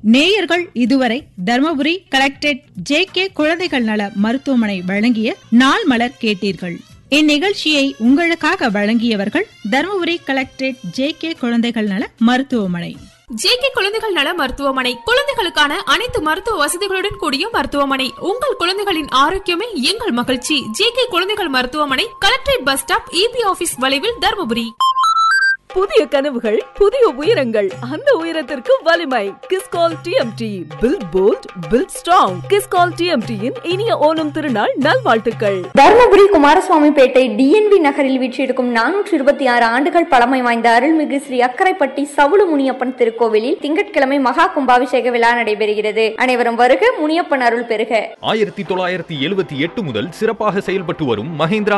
நேயர்கள் இதுவரை Dharmapuri collectorate J K குழந்தைகள் நல மருத்துவமனை வழங்கிய நாள் மலர் கேட்டீர்கள் இந்நிகழ்ச்சியை உங்களுக்காக வழங்கியவர்கள் தர்மபுரி கலெக்டரேட் ஜே கே குழந்தைகள் நல மருத்துவமனை ஜேகே குழந்தைகள் நல மருத்துவமனை குழந்தைகளுக்கான அனைத்து மருத்துவ வசதிகளுடன் கூடிய மருத்துவமனை உங்கள் குழந்தைகளின் ஆரோக்கியமே எங்கள் மகிழ்ச்சி ஜேகே குழந்தைகள் மருத்துவமனை collectorate bus stop EB office வளைவில் தருமபுரி புதிய கனவுகள் புதிய உயரங்கள் அந்த உயரத்திற்கு வலிமை Kiscol TMT build bold build strong Kiscol டிஎம்டியின் இனிய ஓணம் திருநாள் நல்வாழ்த்துக்கள் தருமபுரி குமாரசுவாமிப்பேட்டை டிஎன்வி நகரில் வீற்றிருக்கும் நானூற்று இருபத்தி ஆறு ஆண்டுகள் பழமை வாய்ந்த அருள்மிகு ஸ்ரீ அக்கரைப்பட்டி சவுளு முனியப்பன் திருக்கோவிலில் திங்கட்கிழமை மகா கும்பாபிஷேக விழா நடைபெறுகிறது அனைவரும் வருக முனியப்பன் அருள் பெறுக ஆயிரத்தி தொள்ளாயிரத்தி எழுபத்தி எட்டு முதல் சிறப்பாக செயல்பட்டு வரும் மஹேந்திரா